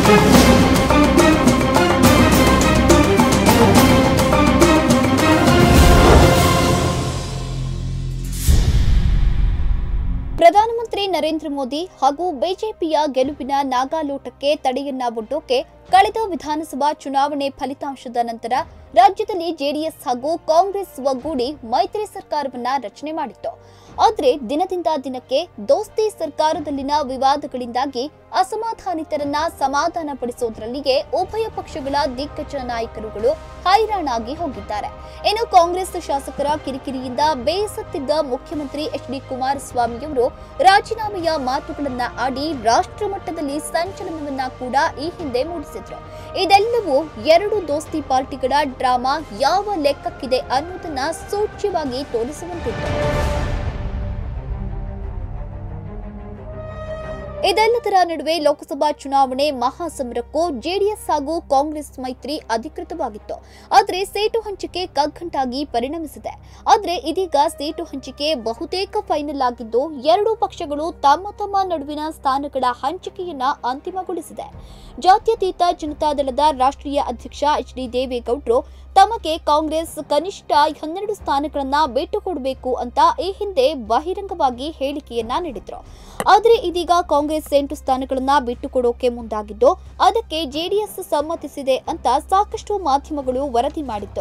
ಪ್ರಧಾನಮಂತ್ರಿ ನರೇಂದ್ರ ಮೋದಿ ಹಾಗೂ ಬಿಜೆಪಿಯ ಗೆಲುವಿನ ನಾಗಾಲೋಟಕ್ಕೆ ತಡೆಯನ್ನ ಒಡ್ಡೋಕೆ ಕಳೆದ ವಿಧಾನಸಭಾ ಚುನಾವಣೆ ಫಲಿತಾಂಶದ ನಂತರ ರಾಜ್ಯದಲ್ಲಿ ಜೆಡಿಎಸ್ ಹಾಗೂ ಕಾಂಗ್ರೆಸ್ ಒಗ್ಗೂಡಿ ಮೈತ್ರಿ ಸರ್ಕಾರವನ್ನ ರಚನೆ ಮಾಡಿತ್ತು ಆದರೆ ದಿನದಿಂದ ದಿನಕ್ಕೆ ದೋಸ್ತಿ ಸರ್ಕಾರದಲ್ಲಿನ ವಿವಾದಗಳಿಂದಾಗಿ ಅಸಮಾಧಾನಿತರನ್ನ ಸಮಾಧಾನ ಪಡಿಸೋದ್ರಲ್ಲಿಯೇ ಉಭಯ ಪಕ್ಷಗಳ ದಿಗ್ಗಜ ನಾಯಕರುಗಳು ಹೈರಾಣಾಗಿ ಹೋಗಿದ್ದಾರೆ ಇನ್ನು ಕಾಂಗ್ರೆಸ್ ಶಾಸಕರ ಕಿರಿಕಿರಿಯಿಂದ ಬೇಸತ್ತಿದ್ದ ಮುಖ್ಯಮಂತ್ರಿ ಎಚ್ ಡಿ ಕುಮಾರಸ್ವಾಮಿಯವರು ರಾಜೀನಾಮೆಯ ಮಾತುಗಳನ್ನ ಆಡಿ ರಾಷ್ಟ್ರ ಮಟ್ಟದಲ್ಲಿ ಸಂಚಲನವನ್ನ ಕೂಡ ಈ ಹಿಂದೆ ಮೂಡಿಸಿದ್ರು ಇದೆಲ್ಲವೂ ಎರಡು ದೋಸ್ತಿ ಪಾರ್ಟಿಗಳ ಡ್ರಾಮಾ ಯಾವ ಲೆಕ್ಕಕ್ಕಿದೆ ಅನ್ನೋದನ್ನ ಸೂಚ್ಯವಾಗಿ ತೋರಿಸುವಂತಿತ್ತು ಇದೆಲ್ಲದರ ನಡುವೆ ಲೋಕಸಭಾ ಚುನಾವಣೆ ಮಹಾಸಮರಕ್ಕೂ ಜೆಡಿಎಸ್ ಹಾಗೂ ಕಾಂಗ್ರೆಸ್ ಮೈತ್ರಿ ಅಧಿಕೃತವಾಗಿತ್ತು ಆದರೆ ಸೀಟು ಹಂಚಿಕೆ ಕಗ್ಗಂಟಾಗಿ ಪರಿಣಮಿಸಿದೆ ಆದರೆ ಇದೀಗ ಸೀಟು ಹಂಚಿಕೆ ಬಹುತೇಕ ಫೈನಲ್ ಆಗಿದ್ದು ಎರಡೂ ಪಕ್ಷಗಳು ತಮ್ಮ ತಮ್ಮ ನಡುವಿನ ಸ್ಥಾನಗಳ ಹಂಚಿಕೆಯನ್ನ ಅಂತಿಮಗೊಳಿಸಿದೆ ಜಾತ್ಯತೀತ ಜನತಾದಳದ ರಾಷ್ಟ್ರೀಯ ಅಧ್ಯಕ್ಷ ಎಚ್ ಡಿ ದೇವೇಗೌಡರು ತಮಗೆ ಕಾಂಗ್ರೆಸ್ ಕನಿಷ್ಠ ಹನ್ನೆರಡು ಸ್ಥಾನಗಳನ್ನ ಬಿಟ್ಟುಕೊಡಬೇಕು ಅಂತ ಈ ಹಿಂದೆ ಬಹಿರಂಗವಾಗಿ ಹೇಳಿಕೆಯನ್ನ ನೀಡಿದ್ರು ಆದರೆ ಇದೀಗ ಕಾಂಗ್ರೆಸ್ ಎಂಟು ಸ್ಥಾನಗಳನ್ನ ಬಿಟ್ಟುಕೊಡೋಕೆ ಮುಂದಾಗಿದ್ದು ಅದಕ್ಕೆ ಜೆಡಿಎಸ್ ಸಮ್ಮತಿಸಿದೆ ಅಂತ ಸಾಕಷ್ಟು ಮಾಧ್ಯಮಗಳು ವರದಿ ಮಾಡಿತ್ತು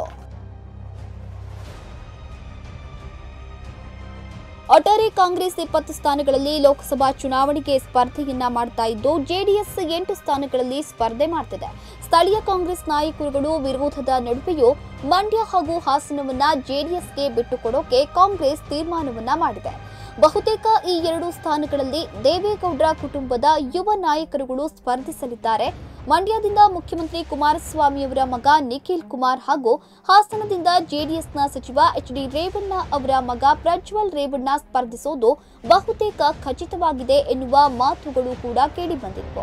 ಒಟ್ಟಾರೆ ಕಾಂಗ್ರೆಸ್ ಇಪ್ಪತ್ತು ಸ್ಥಾನಗಳಲ್ಲಿ ಲೋಕಸಭಾ ಚುನಾವಣೆಗೆ ಸ್ಪರ್ಧೆಯನ್ನ ಮಾಡ್ತಾ ಇದ್ದು ಜೆಡಿಎಸ್ ಎಂಟು ಸ್ಥಾನಗಳಲ್ಲಿ ಸ್ಪರ್ಧೆ ಮಾಡ್ತಿದೆ ಸ್ಥಳೀಯ ಕಾಂಗ್ರೆಸ್ ನಾಯಕರುಗಳು ವಿರೋಧದ ನಡುವೆಯೂ ಮಂಡ್ಯ ಹಾಗೂ ಹಾಸನವನ್ನ ಜೆಡಿಎಸ್ಗೆ ಬಿಟ್ಟುಕೊಡೋಕೆ ಕಾಂಗ್ರೆಸ್ ತೀರ್ಮಾನವನ್ನ ಮಾಡಿದೆ ಬಹುತೇಕ ಈ ಎರಡು ಸ್ಥಾನಗಳಲ್ಲಿ ದೇವೇಗೌಡರ ಕುಟುಂಬದ ಯುವ ನಾಯಕರುಗಳು ಸ್ಪರ್ಧಿಸಲಿದ್ದಾರೆ ಮಂಡ್ಯದಿಂದ ಮುಖ್ಯಮಂತ್ರಿ ಕುಮಾರಸ್ವಾಮಿಯವರ ಮಗ ನಿಖಿಲ್ ಕುಮಾರ್ ಹಾಗೂ ಹಾಸನದಿಂದ ಜೆಡಿಎಸ್ನ ಸಚಿವ ಎಚ್ ಡಿ ರೇವಣ್ಣ ಅವರ ಮಗ ಪ್ರಜ್ವಲ್ ರೇವಣ್ಣ ಸ್ಪರ್ಧಿಸೋದು ಬಹುತೇಕ ಖಚಿತವಾಗಿದೆ ಎನ್ನುವ ಮಾತುಗಳು ಕೂಡ ಕೇಳಿಬಂದಿದ್ವು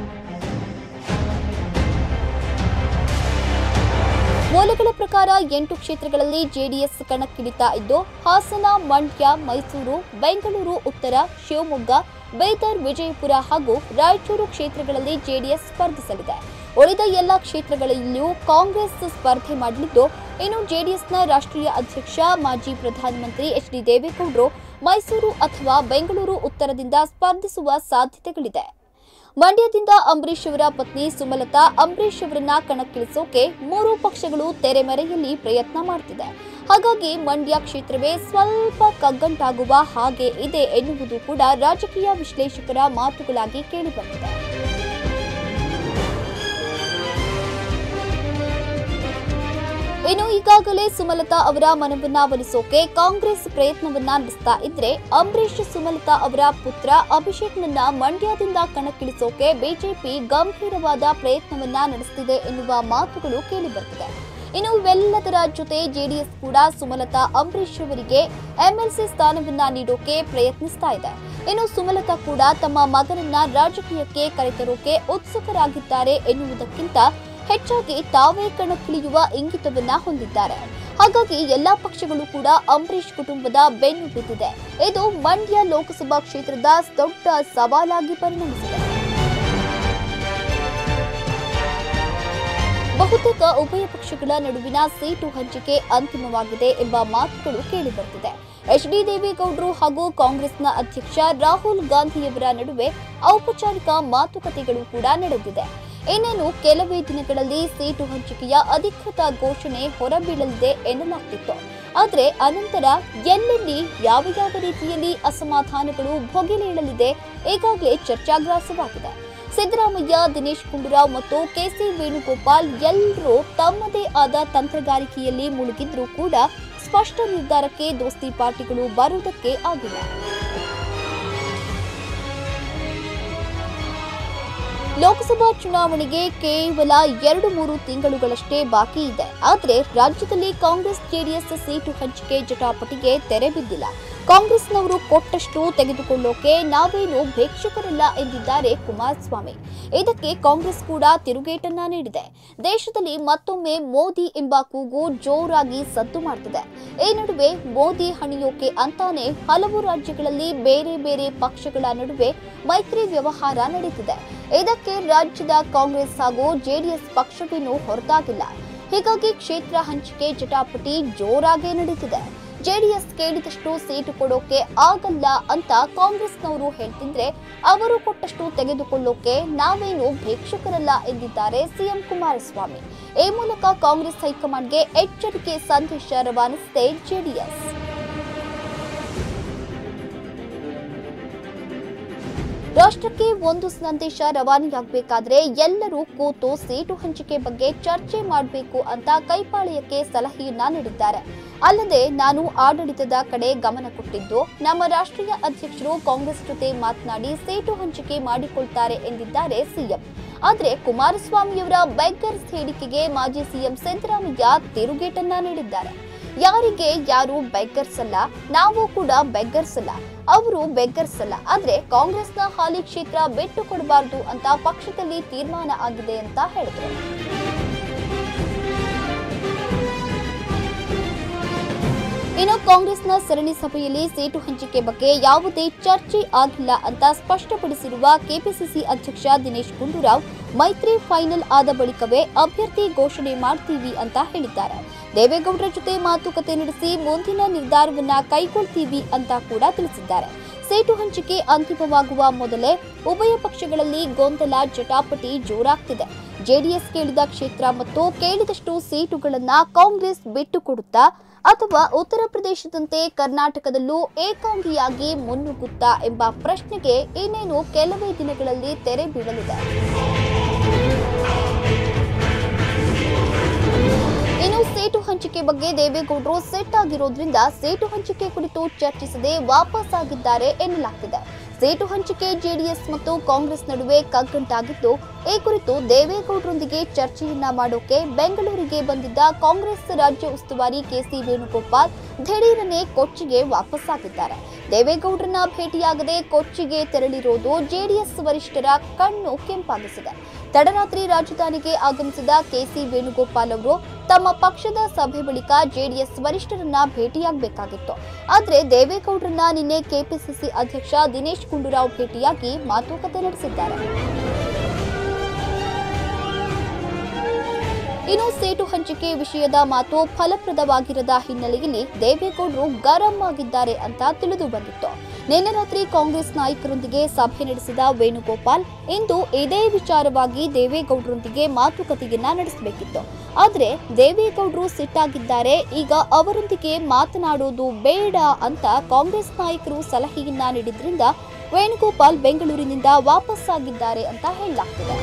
ಮೂಲಗಳ ಪ್ರಕಾರ ಎಂಟು ಕ್ಷೇತ್ರಗಳಲ್ಲಿ ಜೆಡಿಎಸ್ ಕಣಕ್ಕಿಳಿತಾ ಇದ್ದು ಹಾಸನ ಮಂಡ್ಯ ಮೈಸೂರು ಬೆಂಗಳೂರು ಉತ್ತರ ಶಿವಮೊಗ್ಗ ಬೀದರ್ ವಿಜಯಪುರ ಹಾಗೂ ರಾಯಚೂರು ಕ್ಷೇತ್ರಗಳಲ್ಲಿ ಜೆಡಿಎಸ್ ಸ್ಪರ್ಧಿಸಲಿದೆ ಉಳಿದ ಎಲ್ಲ ಕ್ಷೇತ್ರಗಳಲ್ಲಿಯೂ ಕಾಂಗ್ರೆಸ್ ಸ್ಪರ್ಧೆ ಮಾಡಲಿದ್ದು ಇನ್ನು ಜೆಡಿಎಸ್ನ ರಾಷ್ಟ್ರೀಯ ಅಧ್ಯಕ್ಷ ಮಾಜಿ ಪ್ರಧಾನಮಂತ್ರಿ ಎಚ್ ಡಿ ದೇವೇಗೌಡರು ಮೈಸೂರು ಅಥವಾ ಬೆಂಗಳೂರು ಉತ್ತರದಿಂದ ಸ್ಪರ್ಧಿಸುವ ಸಾಧ್ಯತೆಗಳಿದೆ ಮಂಡ್ಯದಿಂದ ಅಂಬರೀಶ್ ಅವರ ಪತ್ನಿ ಸುಮಲತಾ ಅಂಬರೀಶ್ ಅವರನ್ನ ಕಣಕ್ಕಿಳಿಸೋಕೆ ಮೂರು ಪಕ್ಷಗಳು ತೆರೆಮರೆಯಲ್ಲಿ ಪ್ರಯತ್ನ ಮಾಡ್ತಿದೆ ಹಾಗಾಗಿ ಮಂಡ್ಯ ಕ್ಷೇತ್ರವೇ ಸ್ವಲ್ಪ ಕಗ್ಗಂಟಾಗುವ ಹಾಗೆ ಇದೆ ಎನ್ನುವುದು ಕೂಡ ರಾಜಕೀಯ ವಿಶ್ಲೇಷಕರ ಮಾತುಗಳಾಗಿ ಕೇಳಿಬಂದಿದೆ ಇನ್ನು ಈಗಾಗಲೇ ಸುಮಲತಾ ಅವರ ಮನವನ್ನ ಒಲಿಸೋಕೆ ಕಾಂಗ್ರೆಸ್ ಪ್ರಯತ್ನವನ್ನ ನಡೆಸ್ತಾ ಇದ್ರೆ ಅಂಬರೀಶ್ ಸುಮಲತಾ ಅವರ ಪುತ್ರ ಅಭಿಷೇಕ್ನನ್ನ ಮಂಡ್ಯದಿಂದ ಕಣಕ್ಕಿಳಿಸೋಕೆ ಬಿಜೆಪಿ ಗಂಭೀರವಾದ ಪ್ರಯತ್ನವನ್ನ ನಡೆಸುತ್ತಿದೆ ಎನ್ನುವ ಮಾತುಗಳು ಕೇಳಿಬರ್ತಿದೆ ಇನ್ನು ಇವೆಲ್ಲದರ ಜೊತೆ ಜೆಡಿಎಸ್ ಕೂಡ ಸುಮಲತಾ ಅಂಬರೀಶ್ ಅವರಿಗೆ ಎಂಎಲ್ಸಿ ಸ್ಥಾನವನ್ನ ನೀಡೋಕೆ ಪ್ರಯತ್ನಿಸ್ತಾ ಇದೆ ಇನ್ನು ಸುಮಲತಾ ಕೂಡ ತಮ್ಮ ಮಗನನ್ನ ರಾಜಕೀಯಕ್ಕೆ ಕರೆತರೋಕೆ ಉತ್ಸುಕರಾಗಿದ್ದಾರೆ ಎನ್ನುವುದಕ್ಕಿಂತ ಹೆಚ್ಚಾಗಿ ತಾವೇ ಕಣಕ್ಕಿಳಿಯುವ ಇಂಗಿತವನ್ನ ಹೊಂದಿದ್ದಾರೆ ಹಾಗಾಗಿ ಎಲ್ಲಾ ಪಕ್ಷಗಳು ಕೂಡ ಅಂಬರೀಶ್ ಕುಟುಂಬದ ಬೆನ್ನು ಬಿದ್ದಿದೆ ಇದು ಮಂಡ್ಯ ಲೋಕಸಭಾ ಕ್ಷೇತ್ರದ ದೊಡ್ಡ ಸವಾಲಾಗಿ ಪರಿಣಮಿಸಿದೆ ಬಹುತೇಕ ಉಭಯ ಪಕ್ಷಗಳ ನಡುವಿನ ಸೀಟು ಹಂಚಿಕೆ ಅಂತಿಮವಾಗಿದೆ ಎಂಬ ಮಾತುಗಳು ಕೇಳಿಬರ್ತಿದೆ ಎಚ್ ಡಿ ದೇವೇಗೌಡರು ಹಾಗೂ ಕಾಂಗ್ರೆಸ್ನ ಅಧ್ಯಕ್ಷ ರಾಹುಲ್ ಗಾಂಧಿಯವರ ನಡುವೆ ಔಪಚಾರಿಕ ಮಾತುಕತೆಗಳು ಕೂಡ ನಡೆದಿದೆ ಇನ್ನೇನು ಕೆಲವೇ ದಿನಗಳಲ್ಲಿ ಸೀಟು ಹಂಚಿಕೆಯ ಅಧಿಕೃತ ಘೋಷಣೆ ಹೊರಬೀಳಲಿದೆ ಎನ್ನಲಾಗ್ತಿತ್ತು ಆದರೆ ಅನಂತರ ಎಲ್ಲೆಲ್ಲಿ ಯಾವ ಯಾವ ರೀತಿಯಲ್ಲಿ ಅಸಮಾಧಾನಗಳು ಭೊಗೆಲೇಳಲಿದೆ ಈಗಾಗಲೇ ಚರ್ಚಾಗ್ರಾಸವಾಗಿದೆ ಸಿದ್ದರಾಮಯ್ಯ ದಿನೇಶ್ ಗುಂಡೂರಾವ್ ಮತ್ತು ಕೆಸಿ ವೇಣುಗೋಪಾಲ್ ಎಲ್ಲರೂ ತಮ್ಮದೇ ಆದ ತಂತ್ರಗಾರಿಕೆಯಲ್ಲಿ ಮುಳುಗಿದ್ರೂ ಕೂಡ ಸ್ಪಷ್ಟ ನಿರ್ಧಾರಕ್ಕೆ ದೋಸ್ತಿ ಪಾರ್ಟಿಗಳು ಬರುವುದಕ್ಕೆ ಆಗಿಲ್ಲ ಲೋಕಸಭಾ ಚುನಾವಣೆಗೆ ಕೇವಲ ಎರಡು ಮೂರು ತಿಂಗಳುಗಳಷ್ಟೇ ಬಾಕಿ ಇದೆ ಆದರೆ ರಾಜ್ಯದಲ್ಲಿ ಕಾಂಗ್ರೆಸ್ ಜೆಡಿಎಸ್ ಸೀಟು ಹಂಚಿಕೆ ಜಟಾಪಟಿಗೆ ತೆರೆ ಬಿದ್ದಿಲ್ಲ ಕಾಂಗ್ರೆಸ್ನವರು ಕೊಟ್ಟಷ್ಟು ತೆಗೆದುಕೊಳ್ಳೋಕೆ ನಾವೇನು ಭಿಕ್ಷುಕರಲ್ಲ ಎಂದಿದ್ದಾರೆ ಕುಮಾರಸ್ವಾಮಿ ಇದಕ್ಕೆ ಕಾಂಗ್ರೆಸ್ ಕೂಡ ತಿರುಗೇಟನ್ನ ನೀಡಿದೆ ದೇಶದಲ್ಲಿ ಮತ್ತೊಮ್ಮೆ ಮೋದಿ ಎಂಬ ಕೂಗು ಜೋರಾಗಿ ಸದ್ದು ಮಾಡ್ತಿದೆ ಈ ನಡುವೆ ಮೋದಿ ಹಣಿಯೋಕೆ ಅಂತಾನೆ ಹಲವು ರಾಜ್ಯಗಳಲ್ಲಿ ಬೇರೆ ಬೇರೆ ಪಕ್ಷಗಳ ನಡುವೆ ಮೈತ್ರಿ ವ್ಯವಹಾರ ನಡೀತಿದೆ ಇದಕ್ಕೆ ರಾಜ್ಯದ ಕಾಂಗ್ರೆಸ್ ಹಾಗೂ ಜೆಡಿಎಸ್ ಪಕ್ಷವೇನೂ ಹೊರತಾಗಿಲ್ಲ ಹೀಗಾಗಿ ಕ್ಷೇತ್ರ ಹಂಚಿಕೆ ಜಟಾಪಟಿ ಜೋರಾಗಿ ನಡೀತಿದೆ ಜೆಡಿಎಸ್ ಕೇಳಿದಷ್ಟು ಸೀಟು ಕೊಡೋಕೆ ಆಗಲ್ಲ ಅಂತ ಕಾಂಗ್ರೆಸ್ನವರು ಹೇಳ್ತಿದ್ರೆ ಅವರು ಕೊಟ್ಟಷ್ಟು ತೆಗೆದುಕೊಳ್ಳೋಕೆ ನಾವೇನು ಭಿಕ್ಷುಕರಲ್ಲ ಎಂದಿದ್ದಾರೆ ಸಿಎಂ ಕುಮಾರಸ್ವಾಮಿ ಈ ಮೂಲಕ ಕಾಂಗ್ರೆಸ್ ಹೈಕಮಾಂಡ್ಗೆ ಎಚ್ಚರಿಕೆ ಸಂದೇಶ ರವಾನಿಸಿದೆ ಜೆಡಿಎಸ್ ರಾಷ್ಟ್ರಕ್ಕೆ ಒಂದು ಸಂದೇಶ ರವಾನೆಯಾಗಬೇಕಾದ್ರೆ ಎಲ್ಲರೂ ಕೂತು ಸೀಟು ಹಂಚಿಕೆ ಬಗ್ಗೆ ಚರ್ಚೆ ಮಾಡಬೇಕು ಅಂತ ಕೈಪಾಳ್ಯಕ್ಕೆ ಸಲಹೆಯನ್ನ ನೀಡಿದ್ದಾರೆ ಅಲ್ಲದೆ ನಾನು ಆಡಳಿತದ ಕಡೆ ಗಮನ ಕೊಟ್ಟಿದ್ದು ನಮ್ಮ ರಾಷ್ಟ್ರೀಯ ಅಧ್ಯಕ್ಷರು ಕಾಂಗ್ರೆಸ್ ಜೊತೆ ಮಾತನಾಡಿ ಸೀಟು ಹಂಚಿಕೆ ಮಾಡಿಕೊಳ್ತಾರೆ ಎಂದಿದ್ದಾರೆ ಸಿಎಂ ಆದ್ರೆ ಕುಮಾರಸ್ವಾಮಿಯವರ ಬೆಗ್ಗರ್ಸ್ ಹೇಳಿಕೆಗೆ ಮಾಜಿ ಸಿಎಂ ಸಿದ್ದರಾಮಯ್ಯ ತಿರುಗೇಟನ್ನ ನೀಡಿದ್ದಾರೆ ಯಾರಿಗೆ ಯಾರು ಬೆಗ್ಗರ್ಸ್ ಅಲ್ಲ ನಾವು ಕೂಡ ಬೆಗ್ಗರ್ಸ್ ಅಲ್ಲ ಅವರು ಬೆಗ್ಗರ್ಸ್ ಅಲ್ಲ ಆದ್ರೆ ಕಾಂಗ್ರೆಸ್ನ ಹಾಲಿ ಕ್ಷೇತ್ರ ಬಿಟ್ಟು ಕೊಡಬಾರದು ಅಂತ ಪಕ್ಷದಲ್ಲಿ ತೀರ್ಮಾನ ಆಗಿದೆ ಅಂತ ಹೇಳಿದ್ರು ಇನ್ನು ಕಾಂಗ್ರೆಸ್ನ ಸರಣಿ ಸಭೆಯಲ್ಲಿ ಸೀಟು ಹಂಚಿಕೆ ಬಗ್ಗೆ ಯಾವುದೇ ಚರ್ಚೆ ಆಗಿಲ್ಲ ಅಂತ ಸ್ಪಷ್ಟಪಡಿಸಿರುವ ಕೆಪಿಸಿಸಿ ಅಧ್ಯಕ್ಷ ದಿನೇಶ್ ಗುಂಡೂರಾವ್ ಮೈತ್ರಿ ಫೈನಲ್ ಆದ ಬಳಿಕವೇ ಅಭ್ಯರ್ಥಿ ಘೋಷಣೆ ಮಾಡ್ತೀವಿ ಅಂತ ಹೇಳಿದ್ದಾರೆ ದೇವೇಗೌಡರ ಜೊತೆ ಮಾತುಕತೆ ನಡೆಸಿ ಮುಂದಿನ ನಿರ್ಧಾರವನ್ನ ಕೈಗೊಳ್ತೀವಿ ಅಂತ ಕೂಡ ತಿಳಿಸಿದ್ದಾರೆ ಸೀಟು ಹಂಚಿಕೆ ಅಂತಿಮವಾಗುವ ಮೊದಲೇ ಉಭಯ ಪಕ್ಷಗಳಲ್ಲಿ ಗೊಂದಲ ಜಟಾಪಟಿ ಜೋರಾಗ್ತಿದೆ ಜೆಡಿಎಸ್ ಕೇಳಿದ ಕ್ಷೇತ್ರ ಮತ್ತು ಕೇಳಿದಷ್ಟು ಸೀಟುಗಳನ್ನ ಕಾಂಗ್ರೆಸ್ ಬಿಟ್ಟುಕೊಡುತ್ತಾ ಅಥವಾ ಉತ್ತರ ಪ್ರದೇಶದಂತೆ ಕರ್ನಾಟಕದಲ್ಲೂ ಏಕಾಂಗಿಯಾಗಿ ಮುನ್ನುಗ್ಗುತ್ತಾ ಎಂಬ ಪ್ರಶ್ನೆಗೆ ಇನ್ನೇನು ಕೆಲವೇ ದಿನಗಳಲ್ಲಿ ತೆರೆ ಬೀಳಲಿದೆ ಇನ್ನು ಸೀಟು ಹಂಚಿಕೆ ಬಗ್ಗೆ ದೇವೇಗೌಡರು ಸೆಟ್ ಆಗಿರೋದ್ರಿಂದ ಸೀಟು ಹಂಚಿಕೆ ಕುರಿತು ಚರ್ಚಿಸದೆ ವಾಪಸ್ ಆಗಿದ್ದಾರೆ ಎನ್ನಲಾಗ್ತಿದೆ ಸೀಟು ಹಂಚಿಕೆ ಜೆಡಿಎಸ್ ಮತ್ತು ಕಾಂಗ್ರೆಸ್ ನಡುವೆ ಕಗ್ಗಂಟಾಗಿದ್ದು ಈ ಕುರಿತು ದೇವೇಗೌಡರೊಂದಿಗೆ ಚರ್ಚೆಯನ್ನ ಮಾಡೋಕೆ ಬೆಂಗಳೂರಿಗೆ ಬಂದಿದ್ದ ಕಾಂಗ್ರೆಸ್ ರಾಜ್ಯ ಉಸ್ತುವಾರಿ ಕೆಸಿ ವೇಣುಗೋಪಾಲ್ ದಿಢೀರನೆ ಕೊಚ್ಚಿಗೆ ವಾಪಸ್ ಆಗಿದ್ದಾರೆ ದೇವೇಗೌಡರನ್ನ ಭೇಟಿಯಾಗದೆ ಕೊಚ್ಚಿಗೆ ತೆರಳಿರೋದು ಜೆಡಿಎಸ್ ವರಿಷ್ಠರ ಕಣ್ಣು ಕೆಂಪಾಗಿಸಿದೆ ತಡರಾತ್ರಿ ರಾಜಧಾನಿಗೆ ಆಗಮಿಸಿದ ಕೆಸಿ ವೇಣುಗೋಪಾಲ್ ಅವರು ತಮ್ಮ ಪಕ್ಷದ ಸಭೆ ಬಳಿಕ ಜೆಡಿಎಸ್ ವರಿಷ್ಠರನ್ನ ಭೇಟಿಯಾಗಬೇಕಾಗಿತ್ತು ಆದ್ರೆ ದೇವೇಗೌಡರನ್ನ ನಿನ್ನೆ ಕೆಪಿಸಿಸಿ ಅಧ್ಯಕ್ಷ ದಿನೇಶ್ ಗುಂಡೂರಾವ್ ಭೇಟಿಯಾಗಿ ಮಾತುಕತೆ ನಡೆಸಿದ್ದಾರೆ ಇನ್ನು ಸೀಟು ಹಂಚಿಕೆ ವಿಷಯದ ಮಾತು ಫಲಪ್ರದವಾಗಿರದ ಹಿನ್ನೆಲೆಯಲ್ಲಿ ದೇವೇಗೌಡರು ಗರಂ ಆಗಿದ್ದಾರೆ ಅಂತ ತಿಳಿದು ಬಂದಿತ್ತು ನಿನ್ನೆ ರಾತ್ರಿ ಕಾಂಗ್ರೆಸ್ ನಾಯಕರೊಂದಿಗೆ ಸಭೆ ನಡೆಸಿದ ವೇಣುಗೋಪಾಲ್ ಇಂದು ಇದೇ ವಿಚಾರವಾಗಿ ದೇವೇಗೌಡರೊಂದಿಗೆ ಮಾತುಕತೆಯನ್ನ ನಡೆಸಬೇಕಿತ್ತು ಆದ್ರೆ ದೇವೇಗೌಡರು ಸಿಟ್ಟಾಗಿದ್ದಾರೆ ಈಗ ಅವರೊಂದಿಗೆ ಮಾತನಾಡೋದು ಬೇಡ ಅಂತ ಕಾಂಗ್ರೆಸ್ ನಾಯಕರು ಸಲಹೆಯನ್ನ ನೀಡಿದ್ರಿಂದ ವೇಣುಗೋಪಾಲ್ ಬೆಂಗಳೂರಿನಿಂದ ವಾಪಸ್ ಆಗಿದ್ದಾರೆ ಅಂತ ಹೇಳಲಾಗ್ತಿದೆ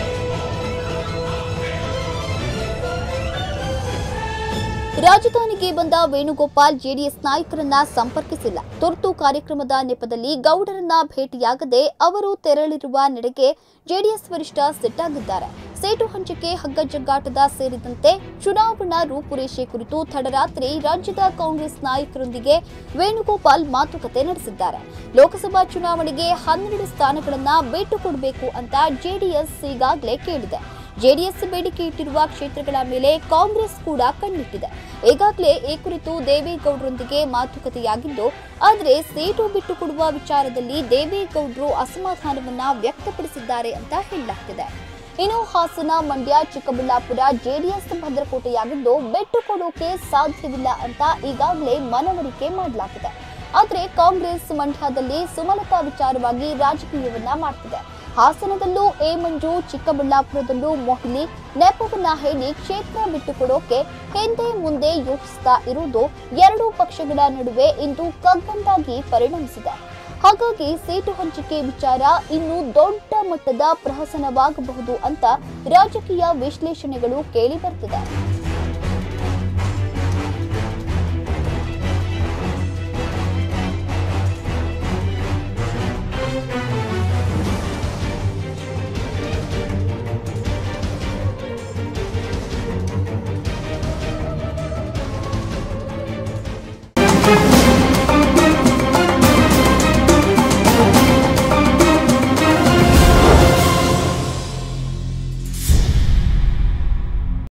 ರಾಜಧಾನಿಗೆ ಬಂದ ವೇಣುಗೋಪಾಲ್ ಜೆಡಿಎಸ್ ನಾಯಕರನ್ನ ಸಂಪರ್ಕಿಸಿಲ್ಲ ತುರ್ತು ಕಾರ್ಯಕ್ರಮದ ನೆಪದಲ್ಲಿ ಗೌಡರನ್ನ ಭೇಟಿಯಾಗದೆ ಅವರು ತೆರಳಿರುವ ನಡೆಗೆ ಜೆಡಿಎಸ್ ವರಿಷ್ಠ ಸಿಟ್ಟಾಗಿದ್ದಾರೆ ಸೀಟು ಹಂಚಿಕೆ ಹಗ್ಗಜಗ್ಗಾಟದ ಸೇರಿದಂತೆ ಚುನಾವಣಾ ರೂಪುರೇಷೆ ಕುರಿತು ತಡರಾತ್ರಿ ರಾಜ್ಯದ ಕಾಂಗ್ರೆಸ್ ನಾಯಕರೊಂದಿಗೆ ವೇಣುಗೋಪಾಲ್ ಮಾತುಕತೆ ನಡೆಸಿದ್ದಾರೆ ಲೋಕಸಭಾ ಚುನಾವಣೆಗೆ ಹನ್ನೆರಡು ಸ್ಥಾನಗಳನ್ನ ಬಿಟ್ಟುಕೊಡಬೇಕು ಅಂತ ಜೆಡಿಎಸ್ ಈಗಾಗಲೇ ಕೇಳಿದೆ ಜೆಡಿಎಸ್ ಬೇಡಿಕೆ ಇಟ್ಟಿರುವ ಕ್ಷೇತ್ರಗಳ ಮೇಲೆ ಕಾಂಗ್ರೆಸ್ ಕೂಡ ಕಣ್ಣಿಟ್ಟಿದೆ ಈಗಾಗಲೇ ಈ ಕುರಿತು ದೇವೇಗೌಡರೊಂದಿಗೆ ಮಾತುಕತೆಯಾಗಿದ್ದು ಆದರೆ ಸೀಟು ಬಿಟ್ಟುಕೊಡುವ ವಿಚಾರದಲ್ಲಿ ದೇವೇಗೌಡರು ಅಸಮಾಧಾನವನ್ನ ವ್ಯಕ್ತಪಡಿಸಿದ್ದಾರೆ ಅಂತ ಹೇಳಲಾಗ್ತಿದೆ ಇನ್ನು ಹಾಸನ ಮಂಡ್ಯ ಚಿಕ್ಕಬಳ್ಳಾಪುರ ಜೆಡಿಎಸ್ ಭದ್ರಕೋಟೆಯಾಗಿದ್ದು ಬಿಟ್ಟುಕೊಡೋಕೆ ಸಾಧ್ಯವಿಲ್ಲ ಅಂತ ಈಗಾಗಲೇ ಮನವರಿಕೆ ಮಾಡಲಾಗಿದೆ ಆದರೆ ಕಾಂಗ್ರೆಸ್ ಮಂಡ್ಯದಲ್ಲಿ ಸುಮಲತಾ ವಿಚಾರವಾಗಿ ರಾಜಕೀಯವನ್ನ ಮಾಡ್ತಿದೆ ಹಾಸನದಲ್ಲೂ ಎ ಮಂಜು ಚಿಕ್ಕಬಳ್ಳಾಪುರದಲ್ಲೂ ಮೊಹಿಲಿ ನೆಪವನ್ನ ಹೇಳಿ ಕ್ಷೇತ್ರ ಬಿಟ್ಟುಕೊಡೋಕೆ ಹಿಂದೆ ಮುಂದೆ ಯೋಚಿಸ್ತಾ ಇರುವುದು ಎರಡೂ ಪಕ್ಷಗಳ ನಡುವೆ ಇಂದು ಕಗ್ಗಂಟಾಗಿ ಪರಿಣಮಿಸಿದೆ ಹಾಗಾಗಿ ಸೀಟು ಹಂಚಿಕೆ ವಿಚಾರ ಇನ್ನು ದೊಡ್ಡ ಮಟ್ಟದ ಪ್ರಹಸನವಾಗಬಹುದು ಅಂತ ರಾಜಕೀಯ ವಿಶ್ಲೇಷಣೆಗಳು ಕೇಳಿ ಬರ್ತಿದೆ